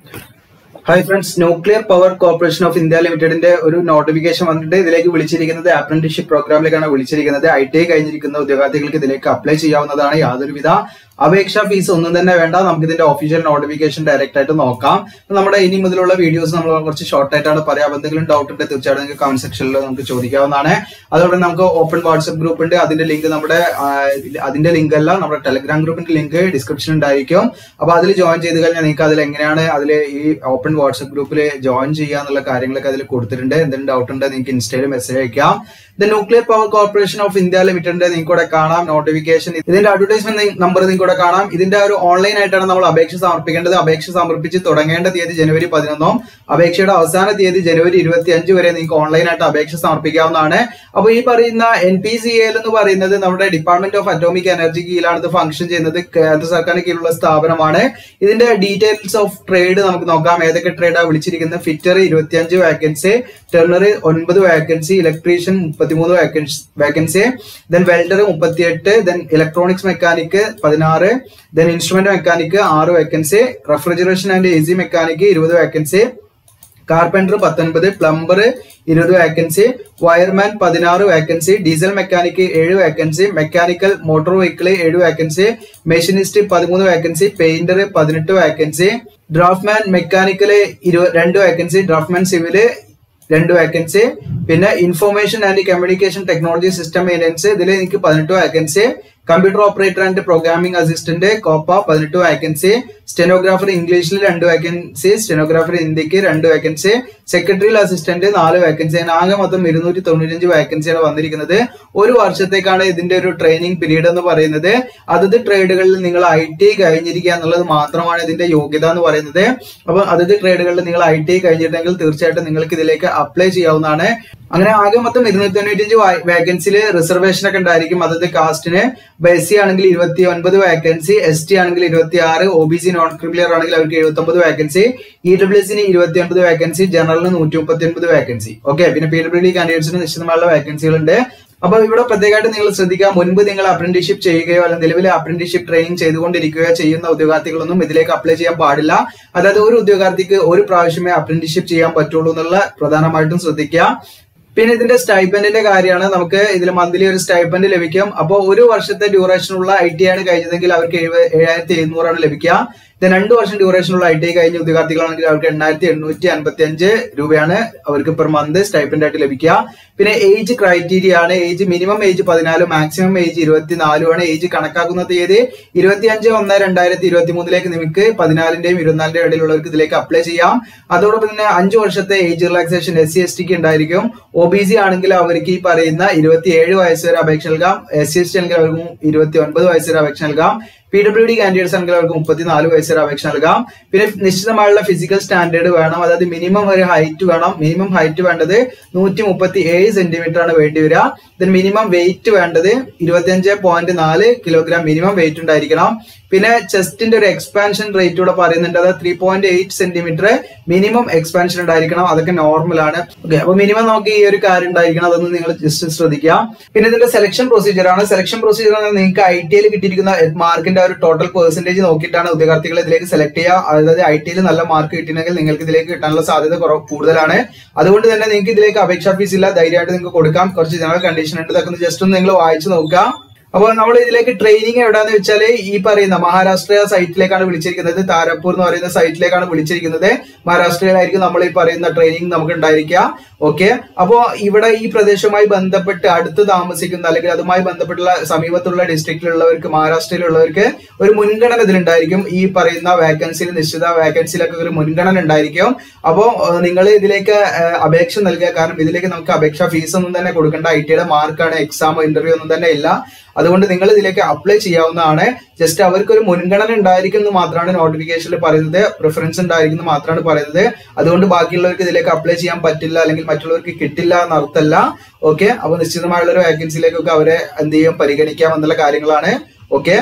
hi friends nuclear power corporation of India ലിമിറ്റഡിന്റെ ഒരു notification വന്നിട്ട് ഇതിലേക്ക് വിളിച്ചിരിക്കുന്നത് അപ്രന്റീഷിപ്പ് പ്രോഗ്രാമിലേക്കാണ് വിളിച്ചിരിക്കുന്നത് ഐ ടി ഐ കഴിഞ്ഞിരിക്കുന്ന ഉദ്യോഗാർത്ഥികൾക്ക് ഇതിലേക്ക് അപ്ലൈ ചെയ്യാവുന്നതാണ് യാതൊരുവിധ അപേക്ഷാ ഫീസ് ഒന്നും തന്നെ വേണ്ട നമുക്ക് ഇതിന്റെ ഒഫീഷ്യൽ നോട്ടിഫിക്കേഷൻ ഡയറക്റ്റ് ആയിട്ട് നോക്കാം അപ്പൊ നമ്മുടെ ഇനി മുതലുള്ള വീഡിയോസ് നമ്മൾ കുറച്ച് ഷോർട്ട് ആയിട്ടാണ് പറയാം അപ്പൊ എന്തെങ്കിലും ഡൗട്ട് ഉണ്ട് തീർച്ചയായിട്ടും നിങ്ങൾക്ക് കമന്റ് സെക്ഷനിൽ നമുക്ക് ചോദിക്കാവുന്നതാണ് അതുപോലെ നമുക്ക് ഓപ്പൺ വാട്സ്ആപ്പ് ഗ്രൂപ്പ് ഉണ്ട് അതിന്റെ ലിങ്ക് നമ്മുടെ ആ, അതിന്റെ ലിങ്ക് അല്ല നമ്മുടെ ടെലഗ്രാം ഗ്രൂപ്പിന്റെ ലിങ്ക് ഡിസ്ക്രിപ്ഷൻ ഉണ്ടായിരിക്കും അപ്പൊ അതിൽ ജോയിൻ ചെയ്ത് കഴിഞ്ഞാൽ നിങ്ങൾക്ക് അതിൽ എങ്ങനെയാണ് അതിൽ ഈ ഓപ്പൺ വാട്സ്ആപ്പ് ഗ്രൂപ്പിൽ ജോയിൻ ചെയ്യുക എന്നുള്ള കാര്യങ്ങളൊക്കെ അതിൽ കൊടുത്തിട്ടുണ്ട് എന്തെങ്കിലും ഡൗട്ട് ഉണ്ട് നിങ്ങൾക്ക് ഇൻസ്റ്റയിൽ മെസ്സേജ് അയക്കാം the nuclear power corporation of India ലിമിറ്റഡിന്റെ നിങ്ങൾക്ക് ഇവിടെ കാണാം നോട്ടിഫിക്കേഷൻ ഇതിന്റെ അഡ്വർടൈസ്മെന്റ് നമ്പർ നിങ്ങൾക്ക് ഇവിടെ കാണാം ഇതിന്റെ ഒരു ഓൺലൈൻ ആയിട്ടാണ് നമ്മൾ അപേക്ഷ സമർപ്പിക്കേണ്ടത് അപേക്ഷ സമർപ്പിച്ച് തുടങ്ങേണ്ട തീയതി ജനുവരി പതിനൊന്നും അപേക്ഷയുടെ അവസാന തീയതി ജനുവരി ഇരുപത്തി അഞ്ച് വരെ നിങ്ങൾക്ക് ഓൺലൈൻ ആയിട്ട് അപേക്ഷ സമർപ്പിക്കാവുന്നതാണ് അപ്പൊ ഈ പറയുന്ന എൻ പി സി എൽ എന്ന് പറയുന്നത് നമ്മുടെ ഡിപ്പാർട്ട്മെന്റ് ഓഫ് അറ്റോമിക് എനർജി കീഴിലാണ് ഇത് ഫംഗ്ഷൻ ചെയ്യുന്നത് കേന്ദ്ര സർക്കാരിന് കീഴിലുള്ള സ്ഥാപനമാണ് ഇതിന്റെ ഡീറ്റെയിൽസ് ഓഫ് ട്രേഡ് നമുക്ക് നോക്കാം ഏതൊക്കെ ട്രേഡാണ് വിളിച്ചിരിക്കുന്നത് ഫിറ്റർ ഇരുപത്തിയഞ്ച് വേക്കൻസി ടെർണർ ഒൻപത് വേക്കൻസി ഇലക്ട്രീഷ്യൻ മുപ്പത്തിമൂന്ന് വേക്കൻസി ദെൻ വെൽഡർ മുപ്പത്തിയെട്ട് ദെൻ ഇലക്ട്രോണിക്സ് മെക്കാനിക് പതിനാറ് ദെൻ ഇൻസ്ട്രുമെന്റ് മെക്കാനിക് ആറ് vacancy refrigeration and A C mechanic ഇരുപത് വേക്കൻസി കാർപ്പൻറ്റർ പത്തൊൻപത് പ്ലംബർ ഇരുപത് വേക്കൻസി വയർമാൻ പതിനാറ് വേക്കൻസി ഡീസൽ മെക്കാനിക് ഏഴ് വേക്കൻസി മെക്കാനിക്കൽ മോട്ടോർ വെഹിക്കിൾ ഏഴ് വേക്കൻസി മെഷീനിസ്റ്റ് പതിമൂന്ന് വേക്കൻസി പെയിന്റർ പതിനെട്ട് വേക്കൻസി ഡ്രാഫ്റ്റ്മാൻ മെക്കാനിക്കല് ഇരുപത് രണ്ട് വേക്കൻസി ഡ്രാഫ്റ്റ്മാൻ സിവില് രണ്ട് വേക്കൻസി പിന്നെ information and communication technology system maintenance ഇതിൽ എനിക്ക് പതിനെട്ട് vacancy computer operator and programming assistant COPA പതിനെട്ട് വേക്കൻസി സ്റ്റെനോഗ്രാഫർ ഇംഗ്ലീഷിൽ രണ്ട് വേക്കൻസി സ്റ്റെനോഗ്രാഫർ ഹിന്ദിക്ക് രണ്ട് വേക്കൻസി സെക്രട്ടറിയൽ അസിസ്റ്റന്റ് നാല് വേക്കൻസി അങ്ങനെ ആകെ മൊത്തം ഇരുന്നൂറ്റി തൊണ്ണൂറ്റഞ്ച് വേക്കൻസിയാണ് വന്നിരിക്കുന്നത് ഒരു വർഷത്തേക്കാണ് ഇതിന്റെ ഒരു ട്രെയിനിങ് പീരീഡ് എന്ന് പറയുന്നത് അതത് ട്രേഡുകളിൽ നിങ്ങൾ ഐ ടി കഴിഞ്ഞിരിക്കുക എന്നുള്ളത് മാത്രമാണ് ഇതിന്റെ യോഗ്യത എന്ന് പറയുന്നത് അപ്പൊ അതത് ട്രേഡുകളിൽ നിങ്ങൾ ഐ ടി കഴിഞ്ഞിട്ടുണ്ടെങ്കിൽ തീർച്ചയായിട്ടും നിങ്ങൾക്ക് ഇതിലേക്ക് അപ്ലൈ ചെയ്യാവുന്നതാണ് അങ്ങനെ ആകെ മൊത്തം ഇരുന്നൂറ്റി തൊണ്ണൂറ്റഞ്ച് വേക്കൻസിയിൽ റിസർവേഷൻ ഒക്കെ ഉണ്ടായിരിക്കും അതത് കാസ്റ്റിന് എസ് സി ആണെങ്കിൽ ഇരുപത്തി ഒൻപത് വേക്കൻസി എസ് ടി ആണെങ്കിൽ ഇരുപത്തി ആറ് O B C non creamy layer ആണെങ്കിൽ അവർക്ക് എഴുപത്തി ഒമ്പത് വേക്കൻസി ഇ ഡബ്ല്യു എസിന് ഇരുപത്തി ഒൻപത് വേക്കൻസി ജനറലിന് നൂറ്റി മുപ്പത്തി ഒൻപത് വേക്കൻസി ഓക്കെ പിന്നെ പി ഡബ്ല്യു ഡി കാൻഡിഡേറ്റ്സിന് നിശ്ചിതമായുള്ള വേക്കൻസികളുണ്ട് അപ്പൊ ഇവിടെ പ്രത്യേകമായിട്ട് നിങ്ങൾ ശ്രദ്ധിക്കുക മുൻപ് നിങ്ങൾ അപ്രന്റീഷിപ്പ് ചെയ്യുകയോ അല്ലെങ്കിൽ നിലവിലെ അപ്രന്റീഷിപ്പ് ട്രെയിനിങ് ചെയ്തുകൊണ്ടിരിക്കുകയോ ചെയ്യുന്ന ഉദ്യോഗാർത്ഥികളൊന്നും ഇതിലേക്ക് അപ്ലൈ ചെയ്യാൻ പാടില്ല അതായത് ഒരു ഉദ്യോഗാർത്ഥിക്ക് ഒരു പ്രാവശ്യമേ അപ്രന്റീഷിപ്പ് ചെയ്യാൻ പറ്റുള്ളൂ എന്നുള്ള പ്രധാനമായിട്ടും ശ്രദ്ധിക്കുക പിന്നെ ഇതിന്റെ സ്റ്റൈപ്പൻഡിന്റെ കാര്യമാണ് നമുക്ക് ഇതിൽ മന്ത്ലി ഒരു സ്റ്റൈപ്പൻഡ് ലഭിക്കും അപ്പോൾ ഒരു വർഷത്തെ ഡ്യൂറേഷനുള്ള ഐ ടി ആണ് കഴിഞ്ഞതെങ്കിൽ അവർക്ക് എഴുപത് ഏഴായിരത്തി എഴുന്നൂറാണ് ലഭിക്കുക ഇത് രണ്ടു വർഷം ഡ്യൂറേഷനുള്ള ഐ ടി കഴിഞ്ഞ ഉദ്യോഗാർത്ഥികളാണെങ്കിൽ അവർക്ക് എണ്ണായിരത്തി എണ്ണൂറ്റി അൻപത്തി അഞ്ച് രൂപയാണ് അവർക്ക് പെർ മന്ത് സ്റ്റൈപ്പൻഡ് ആയിട്ട് ലഭിക്കുക പിന്നെ ഏജ് ക്രൈറ്റീരിയ ആണ് ഏജ് മിനിമം ഏജ് പതിനാല് മാക്സിമം ഏജ് ഇരുപത്തിനാലുമാണ് ഏജ് കണക്കാക്കുന്ന തീയതി ഇരുപത്തിയഞ്ച് ഒന്ന് രണ്ടായിരത്തി ഇരുപത്തി മൂന്നിലേക്ക് നിങ്ങൾക്ക് പതിനാലിന്റെയും ഇരുപത്തിനാലിന്റെയും ഇടയിലുള്ളവർക്ക് ഇതിലേക്ക് അപ്ലൈ ചെയ്യാം അതോടൊപ്പം തന്നെ അഞ്ച് വർഷത്തെ age relaxation S C S ടിക്ക് ഉണ്ടായിരിക്കും ഒ ബി സി ആണെങ്കിൽ അവർക്ക് ഈ പറയുന്ന ഇരുപത്തിയേഴ് വയസ്സ് വരെ അപേക്ഷ നൽകാം എസ് സി എസ് ടി ആണെങ്കിൽ അവർക്ക് ഇരുപത്തി ഒൻപത് വയസ്സ് വരെ അപേക്ഷ നൽകാം പി ഡബ്ല്യു ഡി കാൻഡിഡേറ്റ്സ് ആണെങ്കിൽ അവർക്ക് മുപ്പത്തിനാല് വയസ്സ് വരെ അപേക്ഷ നൽകാം പിന്നെ നിശ്ചിതമായുള്ള ഫിസിക്കൽ സ്റ്റാൻഡേർഡ് വേണം അതായത് മിനിമം ഒരു ഹൈറ്റ് വേണം മിനിമം ഹൈറ്റ് വേണ്ടത് നൂറ്റി മുപ്പത്തി ഏഴ് സെന്റിമീറ്റർ ആണ് വേണ്ടി വരിക ഇതിന് മിനിമം വെയിറ്റ് വേണ്ടത് ഇരുപത്തിയഞ്ച് പോയിന്റ് നാല് കിലോഗ്രാം മിനിമം വെയിറ്റ് ഉണ്ടായിരിക്കണം പിന്നെ ചെസ്റ്റിന്റെ ഒരു എക്സ്പാൻഷൻ റേറ്റ് ഇവിടെ പറയുന്നുണ്ട് അത് three point eight centimetre minimum expansion ഉണ്ടായിരിക്കണം അതൊക്കെ നോർമൽ ആണ് ഓക്കെ അപ്പൊ മിനിമം നമുക്ക് ഈ ഒരു കാര്യം ഉണ്ടായിരിക്കണം അതൊന്ന് നിങ്ങൾ ജസ്റ്റ് ശ്രദ്ധിക്കുക പിന്നെ ഇതിന്റെ സെലക്ഷൻ പ്രൊസീജിയർ ആണ് സെലക്ഷൻ പ്രൊസീജിയർ നിങ്ങൾക്ക് ഐ ടി ഐയിൽ കിട്ടിയിരിക്കുന്ന മാർക്കിന്റെ ഒരു ടോട്ടൽ പെർസെന്റേജ് നോക്കിയിട്ടാണ് ഉദ്യോഗാർത്ഥികൾ ഇതിലേക്ക് സെലക്ട് ചെയ്യുക അതായത് ഐ ടിയിൽ നല്ല മാർക്ക് കിട്ടിയിട്ടുണ്ടെങ്കിൽ നിങ്ങൾക്ക് ഇതിലേക്ക് കിട്ടാനുള്ള സാധ്യത കുറവ് കൂടുതലാണ് അതുകൊണ്ട് തന്നെ നിങ്ങൾക്ക് ഇതിലേക്ക് അപേക്ഷാ ഫീസ് ഇല്ല ധൈര്യമായിട്ട് നിങ്ങൾക്ക് കൊടുക്കാം കുറച്ച് ജനറൽ കണ്ടീഷൻ ഉണ്ട് ഇതൊക്കെ ജസ്റ്റ് ഒന്ന് നിങ്ങൾ വായിച്ചു നോക്കുക അപ്പോൾ നമ്മൾ ഇതിലേക്ക് ട്രെയിനിങ് എവിടെയാന്ന് വെച്ചാൽ ഈ പറയുന്ന മഹാരാഷ്ട്ര സൈറ്റിലേക്കാണ് വിളിച്ചിരിക്കുന്നത് താരപ്പൂർ എന്ന് പറയുന്ന സൈറ്റിലേക്കാണ് വിളിച്ചിരിക്കുന്നത് മഹാരാഷ്ട്രയിലായിരിക്കും നമ്മൾ ഈ പറയുന്ന ട്രെയിനിങ് നമുക്ക് ഉണ്ടായിരിക്കുക ഓക്കെ അപ്പോ ഇവിടെ ഈ പ്രദേശവുമായി ബന്ധപ്പെട്ട് അടുത്ത് താമസിക്കുന്ന അല്ലെങ്കിൽ അതുമായി ബന്ധപ്പെട്ടുള്ള സമീപത്തുള്ള ഡിസ്ട്രിക്റ്റിലുള്ളവർക്ക് മഹാരാഷ്ട്രയിലുള്ളവർക്ക് ഒരു മുൻഗണന ഇതിലുണ്ടായിരിക്കും ഈ പറയുന്ന വേക്കൻസിയിൽ നിശ്ചിത വേക്കൻസിയിലൊക്കെ ഒരു മുൻഗണന ഉണ്ടായിരിക്കും അപ്പോൾ നിങ്ങൾ ഇതിലേക്ക് ഏഹ്, അപേക്ഷ നൽകുക കാരണം ഇതിലേക്ക് നമുക്ക് അപേക്ഷ ഫീസ് ഒന്നും തന്നെ കൊടുക്കേണ്ട ഐ ടിയുടെ മാർക്കാണ് എക്സാം ഇന്റർവ്യൂ ഒന്നും തന്നെ ഇല്ല അതുകൊണ്ട് നിങ്ങൾ ഇതിലേക്ക് അപ്ലൈ ചെയ്യാവുന്നതാണ് ജസ്റ്റ് അവർക്ക് ഒരു മുൻഗണന ഉണ്ടായിരിക്കും എന്ന് മാത്രമാണ് നോട്ടിഫിക്കേഷനിൽ പറയുന്നത് പ്രിഫറൻസ് ഉണ്ടായിരിക്കും എന്ന് മാത്രമാണ് പറയുന്നത് അതുകൊണ്ട് ബാക്കിയുള്ളവർക്ക് ഇതിലേക്ക് അപ്ലൈ ചെയ്യാൻ പറ്റില്ല അല്ലെങ്കിൽ മറ്റുള്ളവർക്ക് കിട്ടില്ല എന്ന അർത്ഥമല്ല ഓക്കെ അപ്പൊ നിശ്ചിതമായുള്ള ഒരു വേക്കൻസിയിലേക്കൊക്കെ അവരെ എന്ത് ചെയ്യും പരിഗണിക്കാം എന്നുള്ള കാര്യങ്ങളാണ് ഓക്കെ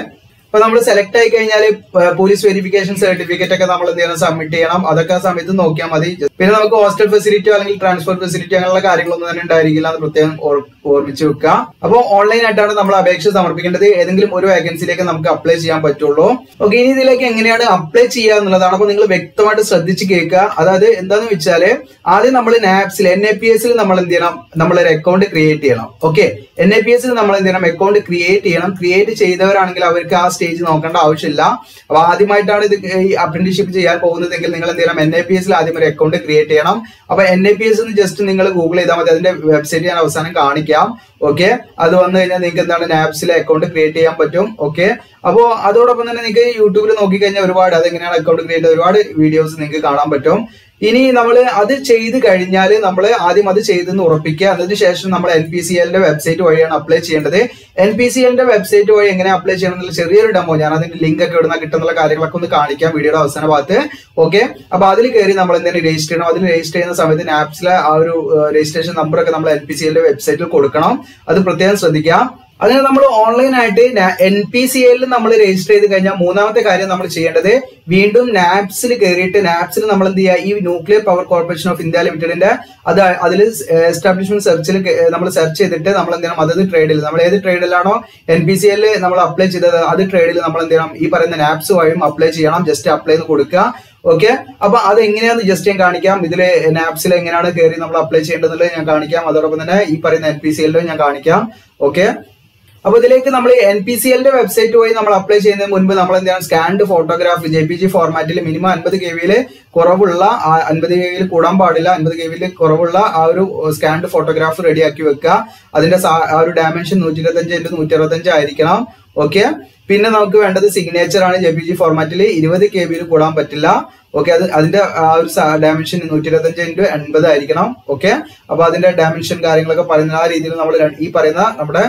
അപ്പൊ നമ്മൾ സെലക്ട് ആയി കഴിഞ്ഞാൽ പോലീസ് വെരിഫിക്കേഷൻ സർട്ടിഫിക്കറ്റ് ഒക്കെ നമ്മൾ എന്ത് ചെയ്യണം സബ്മിറ്റ് ചെയ്യണം അതൊക്കെ ആ സമയത്ത് നോക്കിയാൽ മതി പിന്നെ നമുക്ക് ഹോസ്റ്റൽ ഫെസിലിറ്റിയോ അല്ലെങ്കിൽ ട്രാൻസ്പോർട്ട് ഫെസിലിറ്റി അങ്ങനെയുള്ള കാര്യങ്ങളൊന്നും തന്നെ ഉണ്ടായിരിക്കില്ല എന്ന് പ്രത്യേകം ഓർ- ഓർമ്മിച്ച് വെക്കുക അപ്പോൾ ഓൺലൈൻ ആയിട്ടാണ് നമ്മൾ അപേക്ഷ സമർപ്പിക്കേണ്ടത് ഏതെങ്കിലും ഒരു വേക്കൻസിയിലേക്ക് നമുക്ക് അപ്ലൈ ചെയ്യാൻ പറ്റുള്ളൂ ഓക്കെ ഇനി ഇതിലേക്ക് എങ്ങനെയാണ് അപ്ലൈ ചെയ്യുക എന്നുള്ളതാണ് അപ്പൊ നിങ്ങൾ വ്യക്തമായിട്ട് ശ്രദ്ധിച്ച് കേൾക്കുക അതായത് എന്താന്ന് വെച്ചാല് ആദ്യം നമ്മൾ നാപ്സിൽ എൻ എ പി എസിൽ നമ്മൾ എന്ത് ചെയ്യണം നമ്മളൊരു അക്കൗണ്ട് ക്രിയേറ്റ് ചെയ്യണം ഓക്കെ എൻ എ പി എസിൽ നമ്മൾ എന്ത് ചെയ്യണം അക്കൗണ്ട് ക്രിയേറ്റ് ചെയ്യണം ക്രിയേറ്റ് ചെയ്തവരാണെങ്കിൽ അവർക്ക് ആ സ്റ്റേജ് നോക്കേണ്ട ആവശ്യമില്ല അപ്പൊ ആദ്യമായിട്ടാണ് ഇത് ഈ അപ്രന്റീഷിപ്പ് ചെയ്യാൻ പോകുന്നതെങ്കിൽ നിങ്ങൾ എന്ത് ചെയ്യണം എൻ എ പി എസിൽ ആദ്യം ഒരു അക്കൗണ്ട് ക്രിയേറ്റ് ചെയ്യണം അപ്പൊ N A P S just നിങ്ങൾ ഗൂഗിൾ ചെയ്താൽ മതി അതിന്റെ വെബ്സൈറ്റ് ഞാൻ അവസാനം കാണിക്കാം ഓക്കെ അത് വന്നു കഴിഞ്ഞാൽ നിങ്ങൾക്ക് എന്താണ് നാപ്സിലെ അക്കൗണ്ട് ക്രിയേറ്റ് ചെയ്യാൻ പറ്റും ഓക്കെ അപ്പോ അതോടൊപ്പം തന്നെ നിങ്ങൾക്ക് യൂട്യൂബിൽ നോക്കിക്കഴിഞ്ഞാൽ ഒരുപാട് അതെങ്ങനെയാണ് അക്കൗണ്ട് ക്രിയേറ്റ് ഒരുപാട് വീഡിയോസ് നിങ്ങൾക്ക് കാണാൻ പറ്റും ഇനി നമ്മൾ അത് ചെയ്ത് കഴിഞ്ഞാൽ നമ്മൾ ആദ്യം അത് ചെയ്തെന്ന് ഉറപ്പിക്കുക അതിന് ശേഷം നമ്മൾ എൻ പി സി എല്ലിന്റെ വെബ്സൈറ്റ് വഴിയാണ് അപ്ലൈ ചെയ്യേണ്ടത് എൻ പി സി എല്ലിന്റെ വെബ്സൈറ്റ് വഴി എങ്ങനെ അപ്ലൈ ചെയ്യണം എന്നുള്ള ചെറിയൊരു ഡെമോ ഞാൻ അതിന്റെ ലിങ്ക് ഒക്കെ ഇടുന്ന കിട്ടുന്ന കാര്യങ്ങളൊക്കെ ഒന്ന് കാണിക്കാം വീഡിയോയുടെ അവസാന ഭാഗത്ത് ഓക്കെ അപ്പൊ അതിൽ കയറി നമ്മൾ എന്തെങ്കിലും രജിസ്റ്റർ ചെയ്യണം അതിൽ രജിസ്റ്റർ ചെയ്യുന്ന സമയത്ത് ആപ്സിലെ ആ ഒരു രജിസ്ട്രേഷൻ നമ്പർ ഒക്കെ നമ്മൾ എൻ പി സി എല്ലിന്റെ വെബ്സൈറ്റിൽ കൊടുക്കണം അത് പ്രത്യേകം ശ്രദ്ധിക്കാം അങ്ങനെ നമ്മൾ ഓൺലൈൻ ആയിട്ട് എൻ പി സി എല്ലിൽ നമ്മൾ രജിസ്റ്റർ ചെയ്ത് കഴിഞ്ഞാൽ മൂന്നാമത്തെ കാര്യം നമ്മൾ ചെയ്യേണ്ടത് വീണ്ടും നാപ്സിൽ കയറിയിട്ട് നാപ്സിൽ നമ്മൾ എന്ത് ചെയ്യുക ഈ nuclear power corporation of India ലിമിറ്റഡിന്റെ അത് അതിൽ എസ്റ്റാബ്ലിഷ്മെന്റ് സെർച്ചിൽ നമ്മൾ സെർച്ച് ചെയ്തിട്ട് നമ്മൾ എന്ത് ചെയ്യണം അതത് ട്രേഡിൽ നമ്മൾ ഏത് ട്രേഡിലാണോ എൻ പി സി എല്ലിൽ നമ്മൾ അപ്ലൈ ചെയ്തത് അത് ട്രേഡിൽ നമ്മൾ എന്ത് ചെയ്യണം ഈ പറയുന്ന നാപ്സ് വഴിയും അപ്ലൈ ചെയ്യണം ജസ്റ്റ് അപ്ലൈ ചെയ്ത് കൊടുക്കുക ഓക്കെ അപ്പൊ അത് എങ്ങനെയാന്ന് ജസ്റ്റ് ഞാൻ കാണിക്കാം ഇതില് നാപ്സിൽ എങ്ങനെയാണ് കയറി നമ്മൾ അപ്ലൈ ചെയ്യേണ്ടത് ഞാൻ കാണിക്കാം അതോടൊപ്പം തന്നെ ഈ പറയുന്ന എൻ പി സി എല്ലിലും ഞാൻ കാണിക്കാം ഓക്കെ അപ്പൊ ഇതിലേക്ക് നമ്മൾ എൻ പി സി എല്ലിന്റെ വെബ്സൈറ്റ് വഴി നമ്മൾ അപ്ലൈ ചെയ്യുന്നതിന് മുൻപ് നമ്മൾ എന്താണ് scanned photograph J P G ഫോർമാറ്റിൽ മിനിമം അൻപത് കെ വിയിൽ കുറവുള്ള അൻപത് കെ വിയിൽ കൂടാൻ പാടില്ല അൻപത് കെ വിയിൽ കുറവുള്ള ആ ഒരു സ്കാൻഡ് ഫോട്ടോഗ്രാഫ് റെഡിയാക്കി വെക്കുക അതിന്റെ സാ- ആ ഒരു ഡയമെൻഷൻ നൂറ്റി ഇരുപത്തഞ്ച് ഇൻറ്റു നൂറ്റി അറുപത്തഞ്ച് ആയിരിക്കണം ഓക്കെ പിന്നെ നമുക്ക് വേണ്ടത് സിഗ്നേച്ചർ ആണ് ജെ പി ജി ഫോർമാറ്റിൽ ഇരുപത് കെ ബിയിൽ കൂടാൻ പറ്റില്ല ഓക്കെ അത് അതിന്റെ ആ ഒരു ഡയമെൻഷൻ നൂറ്റി ഇരുപത്തഞ്ച് ഇൻറ്റു എൺപത് ആയിരിക്കണം ഓക്കെ അപ്പൊ അതിന്റെ ഡയമെൻഷൻ കാര്യങ്ങളൊക്കെ പറയുന്ന ആ രീതിയിൽ നമ്മൾ ഈ പറയുന്ന നമ്മുടെ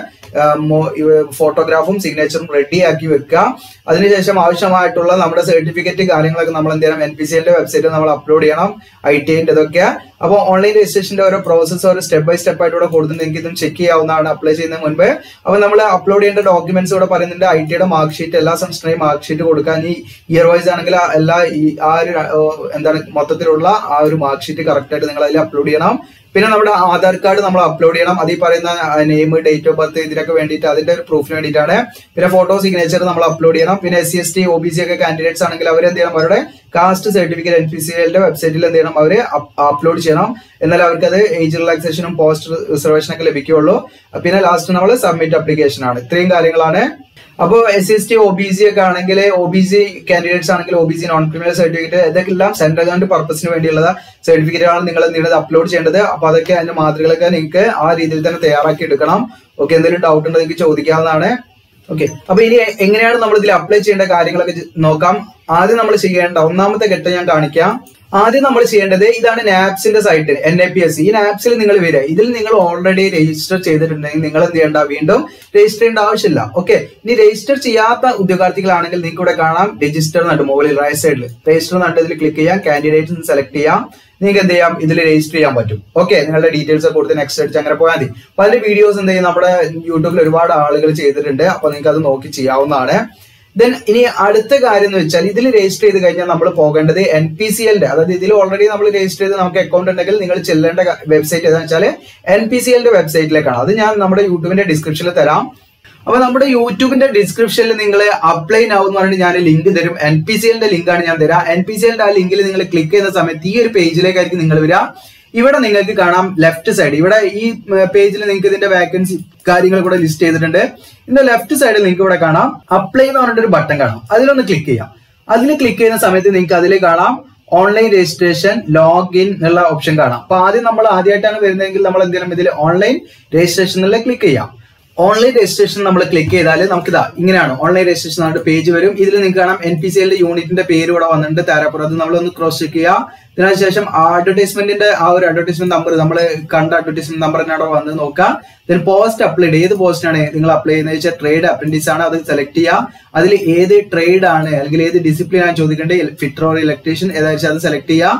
ഫോട്ടോഗ്രാഫും സിഗ്നേച്ചറും റെഡി ആക്കി വെക്കുക അതിനുശേഷം ആവശ്യമായിട്ടുള്ള നമ്മുടെ സർട്ടിഫിക്കറ്റ് കാര്യങ്ങളൊക്കെ നമ്മൾ എന്ത് ചെയ്യണം എൻ പി സി എല്ലിന്റെ വെബ്സൈറ്റിൽ നമ്മൾ അപ്ലോഡ് ചെയ്യണം ഐ ടി ഐന്റെ ഇതൊക്കെ അപ്പോൾ ഓൺലൈൻ രജിസ്ട്രേഷന്റെ ഓരോ പ്രോസസ്സ് ഒരു സ്റ്റെപ്പ് ബൈ സ്റ്റെപ്പ് ആയിട്ട് ഇവിടെ കൊടുത്തിട്ടുണ്ട് നിങ്ങൾക്ക് ഇതും ചെക്ക് ചെയ്യാവുന്നതാണ് അപ്ലൈ ചെയ്യുന്നതിന് മുൻപ് അപ്പോൾ നമ്മൾ അപ്ലോഡ് ചെയ്യേണ്ട ഡോക്യുമെന്റ്സ് ഇവിടെ പറയുന്നുണ്ട് ഐ ടിയുടെ മാർക്ക് ഷീറ്റ് എല്ലാ സെമസ്റ്ററിനെയും മാർക്ക് ഷീറ്റ് കൊടുക്കാൻ ഈ ഇയർ വൈസ് ആണെങ്കിൽ ആ എല്ലാ ഈ ആ ഒരു ഏഹ്, എന്താണ് മൊത്തത്തിലുള്ള ആ ഒരു മാർക്ക് ഷീറ്റ് കറക്റ്റ് ആയിട്ട് നിങ്ങൾ അതിൽ അപ്ലോഡ് ചെയ്യണം പിന്നെ നമ്മുടെ ആധാർ കാർഡ് നമ്മൾ അപ്ലോഡ് ചെയ്യണം അത് ഈ പറയുന്ന നെയിം ഡേറ്റ് ഓഫ് ബർത്ത് ഇതിനൊക്കെ വേണ്ടിയിട്ട് അതിന്റെ ഒരു പ്രൂഫിന് വേണ്ടിയിട്ടാണ് പിന്നെ ഫോട്ടോ സിഗ്നേച്ചർ നമ്മൾ അപ്ലോഡ് ചെയ്യണം പിന്നെ S C S T O B C ഒക്കെ കാൻഡിഡേറ്റ്സ് ആണെങ്കിൽ അവർ എന്ത് ചെയ്യണം അവരുടെ caste certificate N P C എല്ലിന്റെ വെബ്സൈറ്റിൽ എന്ത് ചെയ്യണം അവർ അപ്ലോഡ് ചെയ്യണം എന്നാൽ അവർക്ക് അത് ഏജ് റിലാക്സേഷനും പോസ്റ്റ് റിസർവേഷൻ ഒക്കെ ലഭിക്കുകയുള്ളൂ പിന്നെ ലാസ്റ്റ് നമ്മൾ സബ്മിറ്റ് അപ്ലിക്കേഷൻ ആണ് ഇത്രയും കാര്യങ്ങളാണ് അപ്പോൾ S C S T O B C ഒക്കെ ആണെങ്കിൽ ഒ ബി സി കാൻഡിഡേറ്റ്സ് ആണെങ്കിൽ O B C non criminal certificate ഇതൊക്കെ എല്ലാം സെൻട്രൽ ഗവൺമെന്റ് പർപ്പസിന് വേണ്ടിയുള്ള സർട്ടിഫിക്കറ്റ് ആണ് നിങ്ങൾ എന്ത് ചെയ്യുന്നത് അപ്ലോഡ് ചെയ്യേണ്ടത് അപ്പൊ അതൊക്കെ അതിന്റെ മാതൃകളൊക്കെ നിങ്ങൾക്ക് ആ രീതിയിൽ തന്നെ തയ്യാറാക്കി എടുക്കണം ഓക്കെ എന്തെങ്കിലും ഡൗട്ട് ഉണ്ടെങ്കിൽ നിങ്ങൾക്ക് ചോദിക്കാവുന്നതാണ് ഓക്കെ അപ്പൊ ഇനി എങ്ങനെയാണ് നമ്മൾ ഇതിൽ അപ്ലൈ ചെയ്യേണ്ട കാര്യങ്ങളൊക്കെ ചെ- നോക്കാം ആദ്യം നമ്മൾ ചെയ്യേണ്ട ഒന്നാമത്തെ ഘട്ടം ഞാൻ കാണിക്കാം ആദ്യം നമ്മൾ ചെയ്യേണ്ടത് ഇതാണ് നാപ്സിന്റെ site N A P S ഈ നാപ്സിൽ നിങ്ങൾ വരിക ഇതിൽ നിങ്ങൾ ഓൾറെഡി രജിസ്റ്റർ ചെയ്തിട്ടുണ്ടെങ്കിൽ നിങ്ങൾ എന്ത് ചെയ്യേണ്ട വീണ്ടും രജിസ്റ്റർ ചെയ്യേണ്ട ആവശ്യമില്ല ഓക്കെ ഇനി രജിസ്റ്റർ ചെയ്യാത്ത ഉദ്യോഗാർത്ഥികളാണെങ്കിൽ നിങ്ങൾക്ക് ഇവിടെ കാണാം രജിസ്റ്റർ എന്നുണ്ട് മുകളിൽ റൈറ്റ് സൈഡിൽ രജിസ്റ്റർ എന്നുണ്ട് ഇതിൽ ക്ലിക്ക് ചെയ്യാം കാൻഡിഡേറ്റ്സ് സെലക്ട് ചെയ്യാം നിങ്ങൾക്ക് എന്ത് ചെയ്യാം ഇതിൽ രജിസ്റ്റർ ചെയ്യാൻ പറ്റും ഓക്കെ നിങ്ങളുടെ ഡീറ്റെയിൽസ് ഒക്കെ കൊടുത്ത് നെക്സ്റ്റ് അടിച്ച് അങ്ങനെ പോയാൽ മതി അപ്പൊ അതിന്റെ വീഡിയോസ് എന്ത് ചെയ്യും നമ്മുടെ യൂട്യൂബിൽ ഒരുപാട് ആളുകൾ ചെയ്തിട്ടുണ്ട് അപ്പൊ നിങ്ങൾക്ക് അത് നോക്കി ചെയ്യാവുന്നതാണ് ദെൻ ഇനി അടുത്ത കാര്യം എന്ന് വെച്ചാൽ ഇതിൽ രജിസ്റ്റർ ചെയ്ത് കഴിഞ്ഞാൽ നമ്മൾ പോകേണ്ടത് എൻ പി സി എല്ലിന്റെ അതായത് ഇതിൽ ഓൾറെഡി നമ്മൾ രജിസ്റ്റർ ചെയ്ത് നമുക്ക് അക്കൗണ്ട് ഉണ്ടെങ്കിൽ നിങ്ങൾ ചെല്ലേണ്ട വെബ്സൈറ്റ് ഏതാണെന്ന് വെച്ചാൽ എൻ പി സി എല്ലിന്റെ വെബ്സൈറ്റിലേക്കാണ് അത് ഞാൻ നമ്മുടെ യൂട്യൂബിന്റെ ഡിസ്ക്രിപ്ഷനിൽ തരാം അപ്പൊ നമ്മുടെ യൂട്യൂബിന്റെ ഡിസ്ക്രിപ്ഷനിൽ നിങ്ങൾ അപ്ലൈ നൗ എന്ന് പറഞ്ഞിട്ട് ഞാൻ ലിങ്ക് തരും എൻ പി സി എല്ലിന്റെ ലിങ്ക് ആണ് ഞാൻ തരാം എൻ പി സി എല്ലിന്റെ ആ ലിങ്കിൽ നിങ്ങൾ ക്ലിക്ക് ചെയ്യുന്ന സമയത്ത് ഈ ഒരു പേജിലേക്കായിരിക്കും നിങ്ങൾ വരിക ഇവിടെ നിങ്ങൾക്ക് കാണാം ലെഫ്റ്റ് സൈഡ് ഇവിടെ ഈ പേജിൽ നിങ്ങൾക്ക് ഇതിന്റെ വേക്കൻസി കാര്യങ്ങൾ കൂടെ ലിസ്റ്റ് ചെയ്തിട്ടുണ്ട് ഇതിന്റെ ലെഫ്റ്റ് സൈഡിൽ നിങ്ങൾക്ക് ഇവിടെ കാണാം അപ്ലൈ എന്ന് പറഞ്ഞിട്ട് ഒരു ബട്ടൺ കാണാം അതിലൊന്ന് ക്ലിക്ക് ചെയ്യാം അതിൽ ക്ലിക്ക് ചെയ്യുന്ന സമയത്ത് നിങ്ങൾക്ക് അതിൽ കാണാം ഓൺലൈൻ രജിസ്ട്രേഷൻ ലോഗിൻ എന്നുള്ള ഓപ്ഷൻ കാണാം അപ്പൊ ആദ്യം നമ്മൾ ആദ്യമായിട്ടാണ് വരുന്നതെങ്കിൽ നമ്മൾ എന്ത് ചെയ്യണം ഇതിൽ ഓൺലൈൻ രജിസ്ട്രേഷനിൽ ക്ലിക്ക് ചെയ്യാം ഓൺലൈൻ രജിസ്ട്രേഷൻ നമ്മൾ ക്ലിക്ക് ചെയ്താൽ നമുക്ക് ഇതാ ഇങ്ങനെയാണ് ഓൺലൈൻ രജിസ്ട്രേഷൻ പറഞ്ഞിട്ട് പേജ് വരും ഇതിൽ നിങ്ങൾക്ക് കാണാം എൻ പി സി എല്ലിന്റെ യൂണിറ്റിന്റെ പേര് ഇവിടെ വന്നിട്ടുണ്ട് താരാപ്പുറം അത് നമ്മളൊന്ന് ക്രോസ് ചെക്ക് ചെയ്യുക ഇതിനുശേഷം ആ അഡ്വർടൈസ്മെന്റിന്റെ ആ ഒരു അഡ്വർടൈസ്മെന്റ് നമ്പർ നമ്മൾ കണ്ട അഡ്വർടൈസ്മെന്റ് നമ്പർ തന്നെ അവിടെ വന്ന് നോക്കാം ദെൻ പോസ്റ്റ് അപ്ലൈ ഏത് പോസ്റ്റ് ആണ് നിങ്ങൾ അപ്ലൈ ചെയ്യുന്നത് വെച്ചാൽ ട്രേഡ് അപ്രന്റീസ് ആണ് അത് സെലക്ട് ചെയ്യുക അതിൽ ഏത് ട്രേഡ് ആണ് അല്ലെങ്കിൽ ഏത് ഡിസിപ്ലിൻ ആണ് ചോദിക്കേണ്ടത് ഫിറ്റർ ഓർ ഇലക്ട്രീഷ്യൻ ഏതാ വെച്ചാൽ അത് സെലക്ട് ചെയ്യുക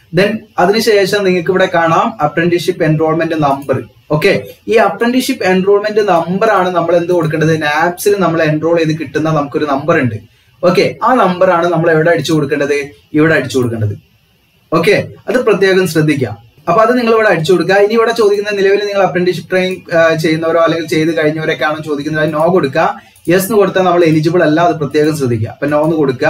ദെൻ അതിനുശേഷം നിങ്ങൾക്ക് ഇവിടെ കാണാം അപ്രന്റീഷിപ്പ് എൻറോൾമെന്റ് നമ്പർ ഓക്കെ ഈ അപ്രന്റീഷിപ്പ് എൻറോൾമെന്റ് നമ്പർ ആണ് നമ്മൾ എന്ത് കൊടുക്കേണ്ടത് നാപ്സിൽ നമ്മൾ എൻറോൾ ചെയ്ത് കിട്ടുന്ന നമുക്കൊരു നമ്പർ ഉണ്ട് ഓക്കെ ആ നമ്പർ ആണ് നമ്മൾ എവിടെ അടിച്ചു കൊടുക്കേണ്ടത് ഇവിടെ അടിച്ചു കൊടുക്കേണ്ടത് ഓക്കെ അത് പ്രത്യേകം ശ്രദ്ധിക്കുക അപ്പൊ അത് നിങ്ങൾ ഇവിടെ അടിച്ചു കൊടുക്കുക ഇനി ഇവിടെ ചോദിക്കുന്ന നിലവിൽ നിങ്ങൾ അപ്രന്റീഷിപ്പ് ട്രെയിൻ ചെയ്യുന്നവരോ അല്ലെങ്കിൽ ചെയ്ത് കഴിഞ്ഞവരൊക്കെയാണോ ചോദിക്കുന്നത് നോ കൊടുക്കുക യെസ് എന്ന് കൊടുത്താൽ നമ്മൾ എലിജിബിൾ അല്ല അത് പ്രത്യേകം ശ്രദ്ധിക്കുക അപ്പൊ നോ എന്ന് കൊടുക്കുക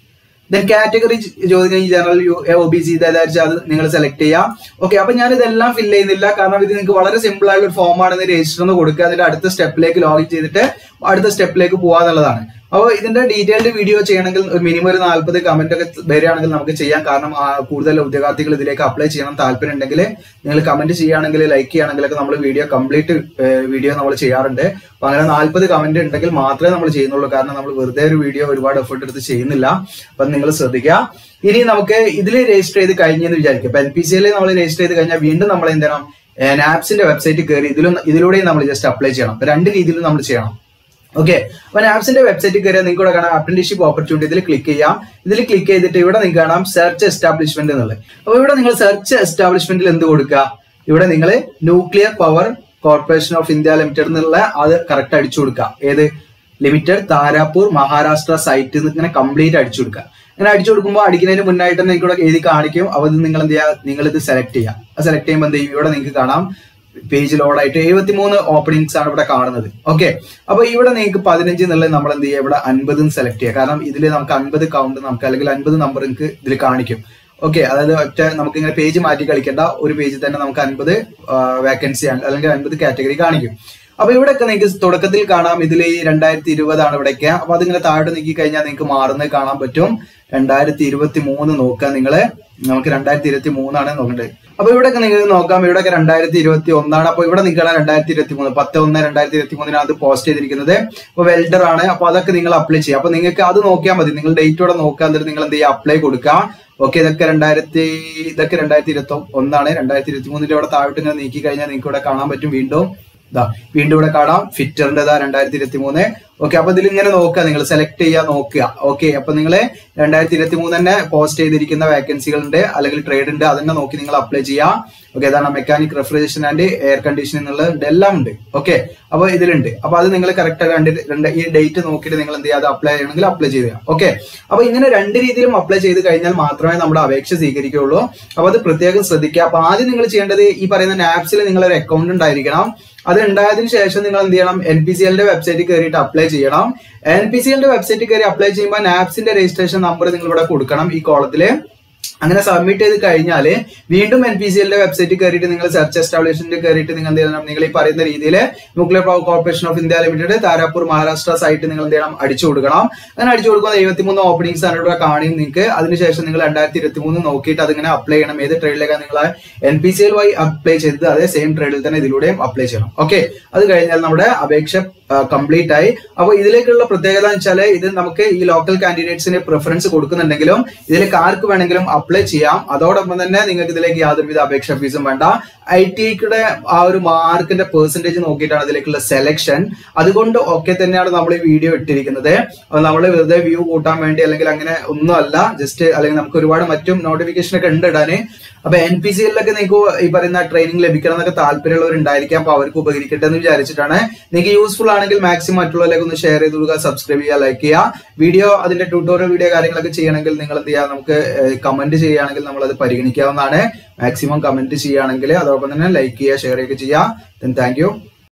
ദെൻ കാറ്റഗറി ചോദിക്കുന്ന ജനറൽ ഒ ബി സി ഇതായിരിച്ച അത് നിങ്ങൾ സെലക്ട് ചെയ്യാം ഓക്കെ അപ്പൊ ഞാൻ ഇതെല്ലാം ഫില്ല് ചെയ്യുന്നില്ല കാരണം ഇത് നിങ്ങൾക്ക് വളരെ സിമ്പിൾ ആയിട്ടുള്ള ഒരു ഫോം ആണ് രജിസ്റ്റർ എന്ന് കൊടുക്കുക അതിന്റെ അടുത്ത സ്റ്റെപ്പിലേക്ക് ലോഗിൻ ചെയ്തിട്ട് അടുത്ത സ്റ്റെപ്പിലേക്ക് പോകാന്നുള്ളതാണ് അപ്പോൾ ഇതിന്റെ ഡീറ്റെയിൽഡ് വീഡിയോ ചെയ്യണമെങ്കിൽ മിനിമം ഒരു നാല്പത് കമന്റ് ഒക്കെ വരികയാണെങ്കിൽ നമുക്ക് ചെയ്യാം കാരണം ആ, കൂടുതൽ ഉദ്യോഗാർത്ഥികൾ ഇതിലേക്ക് അപ്ലൈ ചെയ്യണം താല്പര്യം ഉണ്ടെങ്കിൽ നിങ്ങൾ കമന്റ് ചെയ്യുകയാണെങ്കിൽ ലൈക്ക് ചെയ്യുകയാണെങ്കിലൊക്കെ നമ്മൾ വീഡിയോ കംപ്ലീറ്റ് വീഡിയോ നമ്മൾ ചെയ്യാറുണ്ട് അപ്പൊ അങ്ങനെ നാല്പത് കമന്റ് ഉണ്ടെങ്കിൽ മാത്രമേ നമ്മൾ ചെയ്യുന്നുള്ളൂ കാരണം നമ്മൾ വെറുതെ ഒരു വീഡിയോ ഒരുപാട് എഫേർട്ട് എടുത്ത് ചെയ്യുന്നില്ല അപ്പൊ നിങ്ങൾ ശ്രദ്ധിക്കുക ഇനി നമുക്ക് ഇതിൽ രജിസ്റ്റർ ചെയ്ത് കഴിഞ്ഞെന്ന് വിചാരിക്കും ഇപ്പൊ എൻ പി സി നമ്മൾ രജിസ്റ്റർ ചെയ്ത് കഴിഞ്ഞാൽ വീണ്ടും നമ്മൾ എന്ത് ചെയ്യണം ആപ്സിന്റെ വെബ്സൈറ്റ് കയറി ഇതിലും ഇതിലൂടെയും നമ്മൾ ജസ്റ്റ് അപ്ലൈ ചെയ്യണം അപ്പൊ രണ്ട് രീതിയിലും നമ്മൾ ചെയ്യണം ഓക്കെ അപ്പൊ ആപ്സിന്റെ വെബ്സൈറ്റിൽ കയറിയാൽ നിങ്ങൾക്ക് ഇവിടെ കാണാം അപ്രന്റീഷിപ്പ് ഓപ്പർച്യൂണിറ്റി ഇതിൽ ക്ലിക്ക് ചെയ്യാം ഇതിൽ ക്ലിക്ക് ചെയ്തിട്ട് ഇവിടെ നിങ്ങൾക്ക് കാണാം സെർച്ച് എസ്റ്റാബ്ലിഷ്മെന്റ് എന്നുള്ളത് അപ്പൊ ഇവിടെ നിങ്ങൾ സെർച്ച് എസ്റ്റാബ്ലിഷ്മെന്റിൽ എന്ത് കൊടുക്കുക ഇവിടെ നിങ്ങൾ nuclear power corporation of India limited എന്നുള്ള അത് കറക്റ്റ് അടിച്ചു കൊടുക്കുക ഏത് ലിമിറ്റഡ് താരാപൂർ മഹാരാഷ്ട്ര സൈറ്റ് ഇങ്ങനെ കംപ്ലീറ്റ് അടിച്ചു കൊടുക്കുക അങ്ങനെ അടിച്ചു കൊടുക്കുമ്പോൾ അടിക്കുന്നതിന് മുന്നായിട്ട് തന്നെ നിങ്ങൾക്ക് ഇവിടെ എഴുതി കാണിക്കും അപ്പോൾ ഇത് നിങ്ങൾ എന്ത് ചെയ്യുക നിങ്ങൾ ഇത് സെലക്ട് ചെയ്യുക സെലക്ട് ചെയ്യുമ്പോൾ എന്ത് ചെയ്യും ഇവിടെ നിങ്ങൾക്ക് കാണാം പേജ് ലോഡായിട്ട് എഴുപത്തിമൂന്ന് ഓപ്പണിങ്സ് ആണ് ഇവിടെ കാണുന്നത് ഓക്കെ അപ്പൊ ഇവിടെ നിങ്ങൾക്ക് പതിനഞ്ച് എന്നുള്ളത് നമ്മൾ എന്ത് ചെയ്യുക ഇവിടെ അൻപത് സെലക്ട് ചെയ്യുക കാരണം ഇതിൽ നമുക്ക് അൻപത് കൗണ്ട് നമുക്ക് അല്ലെങ്കിൽ അൻപത് നമ്പർ നിങ്ങൾക്ക് ഇതിൽ കാണിക്കും ഓക്കെ അതായത് ഒറ്റ നമുക്ക് ഇങ്ങനെ പേജ് മാറ്റി കളിക്കേണ്ട ഒരു പേജിൽ തന്നെ നമുക്ക് അൻപത് വേക്കൻസി അല്ലെങ്കിൽ അൻപത് കാറ്റഗറി കാണിക്കും അപ്പൊ ഇവിടെയൊക്കെ നിങ്ങൾക്ക് തുടക്കത്തിൽ കാണാം ഇതിൽ ഈ രണ്ടായിരത്തി ഇരുപതാണ് ഇവിടെയൊക്കെ അപ്പൊ അതിങ്ങനെ താഴെ നീക്കി കഴിഞ്ഞാൽ നിങ്ങൾക്ക് മാറുന്നത് കാണാൻ പറ്റും രണ്ടായിരത്തി ഇരുപത്തി മൂന്ന് നോക്കുക നിങ്ങള് നമുക്ക് രണ്ടായിരത്തി ഇരുപത്തി മൂന്നാണ് നോക്കേണ്ടത് അപ്പൊ ഇവിടെയൊക്കെ നിങ്ങൾക്ക് നോക്കാം ഇവിടെയൊക്കെ രണ്ടായിരത്തി ഇരുപത്തി ഒന്നാണ് അപ്പൊ ഇവിടെ നിൽക്കണം രണ്ടായിരത്തി ഇരുപത്തി മൂന്ന് പത്ത് ഒന്ന് രണ്ടായിരത്തി ഇരുപത്തി മൂന്നിനാണ് അത് പോസ്റ്റ് ചെയ്തിരിക്കുന്നത് അപ്പൊ വെൽഡർ ആണ് അപ്പൊ അതൊക്കെ നിങ്ങൾ അപ്ലൈ ചെയ്യുക അപ്പൊ നിങ്ങൾക്ക് അത് നോക്കിയാൽ മതി നിങ്ങൾ ഡേറ്റോടെ നോക്കുക എന്നിട്ട് നിങ്ങൾ എന്ത് ചെയ്യുക അപ്ലൈ കൊടുക്കുക ഓക്കെ ഇതൊക്കെ രണ്ടായിരത്തി ഇതൊക്കെ രണ്ടായിരത്തി ഇരുപത്തി ഒന്നാണ് രണ്ടായിരത്തി ഇരുപത്തി മൂന്നിന്റെ ഇവിടെ താഴോട്ട് ഇങ്ങനെ നീക്കി കഴിഞ്ഞാൽ നിങ്ങൾക്ക് ഇവിടെ കാണാൻ പറ്റും വീണ്ടും ഇതാ വീണ്ടും ഇവിടെ കാണാം ഫിറ്ററിന്റെ രണ്ടായിരത്തി ഇരുപത്തി മൂന്ന് ഓക്കെ അപ്പൊ ഇതിൽ ഇങ്ങനെ നോക്കുക നിങ്ങൾ സെലക്ട് ചെയ്യാൻ നോക്കുക ഓക്കെ അപ്പൊ നിങ്ങൾ രണ്ടായിരത്തി ഇരുപത്തി മൂന്ന് തന്നെ പോസ്റ്റ് ചെയ്തിരിക്കുന്ന വേക്കൻസികൾ ഉണ്ട് അല്ലെങ്കിൽ ട്രേഡ് ഉണ്ട് അതന്നെ നോക്കി നിങ്ങൾ അപ്ലൈ ചെയ്യാം ഓക്കെ അതാണ് mechanic refrigeration and air condition എന്നുള്ളത് എല്ലാം ഉണ്ട് ഓക്കെ അപ്പൊ ഇതിലുണ്ട് അപ്പൊ അത് നിങ്ങൾ കറക്റ്റ് രണ്ട് രണ്ട് ഈ ഡേറ്റ് നോക്കിയിട്ട് നിങ്ങൾ എന്ത് ചെയ്യുക അപ്ലൈ ചെയ്യണമെങ്കിൽ അപ്ലൈ ചെയ്യുക ഓക്കെ അപ്പൊ ഇങ്ങനെ രണ്ട് രീതിയിലും അപ്ലൈ ചെയ്ത് കഴിഞ്ഞാൽ മാത്രമേ നമ്മുടെ അപേക്ഷ സ്വീകരിക്കുകയുള്ളൂ അപ്പൊ അത് പ്രത്യേകം ശ്രദ്ധിക്കുക അപ്പൊ ആദ്യം നിങ്ങൾ ചെയ്യേണ്ടത് ഈ പറയുന്ന നാപ്സിൽ നിങ്ങളൊരു അക്കൗണ്ട് ഉണ്ടായിരിക്കണം അത് ഉണ്ടായതിനു ശേഷം നിങ്ങൾ എന്ത് ചെയ്യണം എൻ പി സി എല്ലിന്റെ വെബ്സൈറ്റിൽ കയറിയിട്ട് അപ്ലൈ ചെയ്യണം എൻ പി സി എല്ലിന്റെ വെബ്സൈറ്റിൽ കയറി അപ്ലൈ ചെയ്യുമ്പോൾ നാപ്സിന്റെ രജിസ്ട്രേഷൻ നമ്പർ നിങ്ങൾ ഇവിടെ കൊടുക്കണം ഈ കോളത്തില് അങ്ങനെ സബ്മിറ്റ് ചെയ്ത് കഴിഞ്ഞാൽ വീണ്ടും എൻ പി സി എല്ലിന്റെ വെബ്സൈറ്റിൽ കയറിയിട്ട് നിങ്ങൾ സെർച്ച് എസ്റ്റാബ്ലിഷ്മെന്റ് കയറിയിട്ട് നിങ്ങൾ എന്ത് ചെയ്യണം നിങ്ങൾ ഈ പറയുന്ന രീതിയിൽ nuclear power corporation of India limited Tarapur Maharashtra site നിങ്ങൾ എന്ത് ചെയ്യണം അടിച്ചു കൊടുക്കണം അങ്ങനെ അടിച്ചു കൊടുക്കുന്ന എഴുപത്തിമൂന്ന് ഓപ്പണിംഗ്സ് ആണ് ഇവിടെ കാണിയും നിങ്ങൾക്ക് അതിനുശേഷം നിങ്ങൾ രണ്ടായിരത്തി ഇരുപത്തി മൂന്ന് നോക്കിയിട്ട് അതിങ്ങനെ അപ്ലൈ ചെയ്യണം ഏത് ട്രേഡിലേക്കാണ് നിങ്ങൾ എൻ പി സി എൽ വഴി അപ്ലൈ ചെയ്തത് അതേ സെയിം ട്രേഡിൽ തന്നെ ഇതിലൂടെയും അപ്ലൈ ചെയ്യണം ഓക്കെ അത് കഴിഞ്ഞാൽ നമ്മുടെ അപേക്ഷ കംപ്ലീറ്റ് ആയി അപ്പോൾ ഇതിലേക്കുള്ള പ്രത്യേകത എന്ന് വെച്ചാൽ ഇത് നമുക്ക് ഈ ലോക്കൽ കാൻഡിഡേറ്റ്സിന് പ്രിഫറൻസ് കൊടുക്കുന്നുണ്ടെങ്കിലും ഇതിലേക്ക് ആർക്ക് വേണമെങ്കിലും അപ്ലൈ ചെയ്യാം അതോടൊപ്പം തന്നെ നിങ്ങൾക്ക് ഇതിലേക്ക് യാതൊരുവിധ അപേക്ഷ ഫീസും വേണ്ട ഐ ടി ഐക്കുടെ ആ ഒരു മാർക്കിന്റെ പെർസെന്റേജ് നോക്കിയിട്ടാണ് ഇതിലേക്കുള്ള സെലക്ഷൻ അതുകൊണ്ട് ഒക്കെ തന്നെയാണ് നമ്മൾ ഈ വീഡിയോ ഇട്ടിരിക്കുന്നത് നമ്മൾ വെറുതെ വ്യൂ കൂട്ടാൻ വേണ്ടി അല്ലെങ്കിൽ അങ്ങനെ ഒന്നുമല്ല ജസ്റ്റ് അല്ലെങ്കിൽ നമുക്ക് ഒരുപാട് മറ്റും നോട്ടിഫിക്കേഷൻ ഒക്കെ ഉണ്ട് ഇടാന് അപ്പൊ എൻ പി സി എല്ലൊക്കെ നിങ്ങൾക്ക് ഈ പറയുന്ന ട്രെയിനിങ് ലഭിക്കണം എന്നൊക്കെ താല്പര്യമുള്ളവർ ഉണ്ടായിരിക്കാം അപ്പൊ അവർക്ക് ഉപകരിക്കട്ടെ എന്ന് വിചാരിച്ചിട്ടാണ് നിങ്ങൾക്ക് യൂസ്ഫുൾ ആണെങ്കിൽ മാക്സിമം മറ്റുള്ളവരിലേക്ക് ഒന്ന് ഷെയർ ചെയ്ത് കൊടുക്കുക സബ്സ്ക്രൈബ് ചെയ്യുക ലൈക്ക് ചെയ്യുക വീഡിയോ അതിന്റെ ട്യൂട്ടോറിയൽ വീഡിയോ കാര്യങ്ങളൊക്കെ ചെയ്യണമെങ്കിൽ നിങ്ങൾ എന്ത് ചെയ്യുക നമുക്ക് കമന്റ് ചെയ്യുകയാണെങ്കിൽ നമ്മൾ അത് പരിഗണിക്കാവുന്നതാണ് മാക്സിമം കമന്റ് ചെയ്യുകയാണെങ്കിൽ അതോടൊപ്പം തന്നെ ലൈക്ക് ചെയ്യുക ഷെയർ ചെയ്യുക ചെയ്യുക താങ്ക് യു